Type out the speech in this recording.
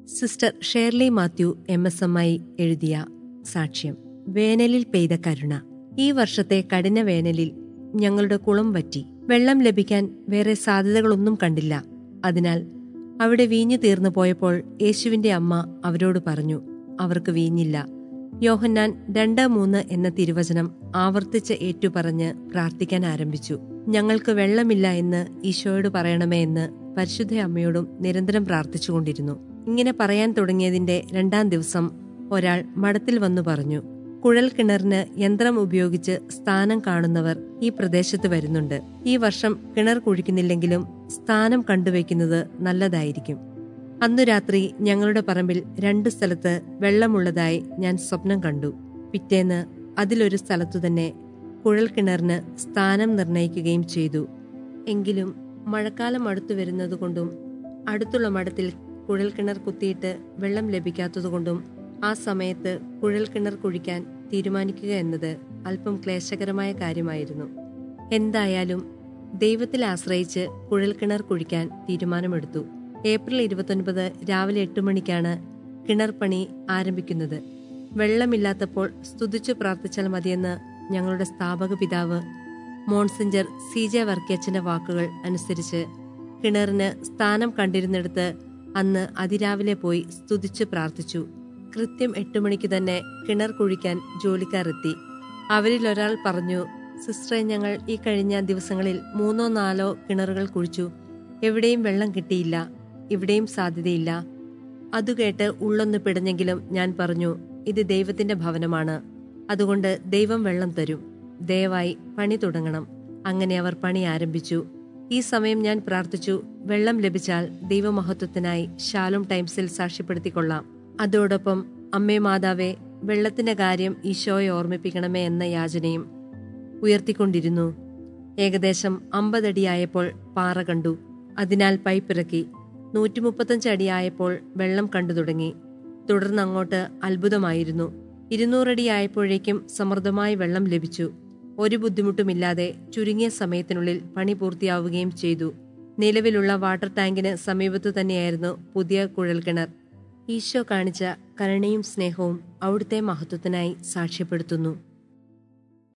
sister Shirley Mathew M S M I എഴുതിയ സാക്ഷ്യം വേനലിൽ പെയ്ത കരുണ ഈ വർഷത്തെ കഠിന വേനലിൽ ഞങ്ങളുടെ കുളം വറ്റി വെള്ളം ലഭിക്കാൻ വേറെ സാധ്യതകളൊന്നും കണ്ടില്ല അതിനാൽ അവിടെ വീഞ്ഞു തീർന്നു പോയപ്പോൾ യേശുവിന്റെ അമ്മ അവരോട് പറഞ്ഞു അവർക്ക് വീഞ്ഞില്ല യോഹന്നാൻ രണ്ട് മൂന്ന് എന്ന തിരുവചനം ആവർത്തിച്ച് ഏറ്റുപറഞ്ഞ് പ്രാർത്ഥിക്കാൻ ആരംഭിച്ചു ഞങ്ങൾക്ക് വെള്ളമില്ല എന്ന് ഈശോയോട് പറയണമേ എന്ന് പരിശുദ്ധ അമ്മയോടും നിരന്തരം പ്രാർത്ഥിച്ചുകൊണ്ടിരുന്നു ഇങ്ങനെ പറയാൻ തുടങ്ങിയതിന്റെ രണ്ടാം ദിവസം ഒരാൾ മഠത്തിൽ വന്നു പറഞ്ഞു കുഴൽ കിണറിന് യന്ത്രം ഉപയോഗിച്ച് സ്ഥാനം കാണുന്നവർ ഈ പ്രദേശത്ത് വരുന്നുണ്ട് ഈ വർഷം കിണർ കുഴിക്കുന്നില്ലെങ്കിലും സ്ഥാനം കണ്ടുവയ്ക്കുന്നത് നല്ലതായിരിക്കും അന്നു രാത്രി ഞങ്ങളുടെ പറമ്പിൽ രണ്ടു സ്ഥലത്ത് വെള്ളമുള്ളതായി ഞാൻ സ്വപ്നം കണ്ടു പിറ്റേന്ന് അതിലൊരു സ്ഥലത്തു തന്നെ കുഴൽ കിണറിന് സ്ഥാനം നിർണയിക്കുകയും ചെയ്തു എങ്കിലും മഴക്കാലം അടുത്തു വരുന്നതുകൊണ്ടും അടുത്തുള്ള മഠത്തിൽ കുഴൽ കിണർ കുത്തിയിട്ട് വെള്ളം ലഭിക്കാത്തതുകൊണ്ടും ആ സമയത്ത് കുഴൽ കിണർ കുഴിക്കാൻ തീരുമാനിക്കുക എന്നത് അല്പം ക്ലേശകരമായ കാര്യമായിരുന്നു എന്തായാലും ദൈവത്തിൽ ആശ്രയിച്ച് കുഴൽ കിണർ കുഴിക്കാൻ തീരുമാനമെടുത്തു ഏപ്രിൽ ഇരുപത്തൊൻപത് രാവിലെ എട്ട് മണിക്കാണ് കിണർ പണി ആരംഭിക്കുന്നത് വെള്ളമില്ലാത്തപ്പോൾ സ്തുതിച്ചു പ്രാർത്ഥിച്ചാൽ മതിയെന്ന് ഞങ്ങളുടെ സ്ഥാപക പിതാവ് മോൺസിഞ്ചർ സി ജെ വർക്കിയച്ചന്റെ വാക്കുകൾ അനുസരിച്ച് കിണറിന് സ്ഥാനം കണ്ടിരുന്നിടത്ത് അന്ന് അതിരാവിലെ പോയി സ്തുതിച്ചു പ്രാർത്ഥിച്ചു കൃത്യം എട്ട് മണിക്ക് തന്നെ കിണർ കുഴിക്കാൻ ജോലിക്കാർ എത്തി അവരിൽ ഒരാൾ പറഞ്ഞു സിസ്റ്ററെ ഞങ്ങൾ ഈ കഴിഞ്ഞ ദിവസങ്ങളിൽ മൂന്നോ നാലോ കിണറുകൾ കുഴിച്ചു എവിടെയും വെള്ളം കിട്ടിയില്ല ഇവിടെയും സാധ്യതയില്ല അതു കേട്ട് ഉള്ളൊന്ന് പിടഞ്ഞെങ്കിലും ഞാൻ പറഞ്ഞു ഇത് ദൈവത്തിന്റെ ഭവനമാണ് അതുകൊണ്ട് ദൈവം വെള്ളം തരും ദയവായി പണി തുടങ്ങണം അങ്ങനെ അവർ പണി ആരംഭിച്ചു ഈ സമയം ഞാൻ പ്രാർത്ഥിച്ചു വെള്ളം ലഭിച്ചാൽ ദൈവമഹത്വത്തിനായി ശാലോം ടൈംസിൽ സാക്ഷ്യപ്പെടുത്തിക്കൊള്ളാം അതോടൊപ്പം അമ്മേ മാതാവേ വെള്ളത്തിന്റെ കാര്യം ഈശോയെ ഓർമ്മിപ്പിക്കണമേ എന്ന യാചനയും ഉയർത്തിക്കൊണ്ടിരുന്നു ഏകദേശം അമ്പതടിയായപ്പോൾ പാറ കണ്ടു അതിനാൽ പൈപ്പിറക്കി നൂറ്റിമുപ്പത്തഞ്ച് അടിയായപ്പോൾ വെള്ളം കണ്ടു തുടങ്ങി തുടർന്ന് അങ്ങോട്ട് അത്ഭുതമായിരുന്നു ഇരുന്നൂറടിയായപ്പോഴേക്കും സമൃദ്ധമായി വെള്ളം ലഭിച്ചു ഒരു ബുദ്ധിമുട്ടുമില്ലാതെ ചുരുങ്ങിയ സമയത്തിനുള്ളിൽ പണി പൂർത്തിയാവുകയും ചെയ്തു നിലവിലുള്ള വാട്ടർ ടാങ്കിന് സമീപത്തു തന്നെയായിരുന്നു പുതിയ കുഴൽക്കിണർ ഈശോ കാണിച്ച കരുണയും സ്നേഹവും അവിടുത്തെ മഹത്വത്തിനായി സാക്ഷ്യപ്പെടുത്തുന്നു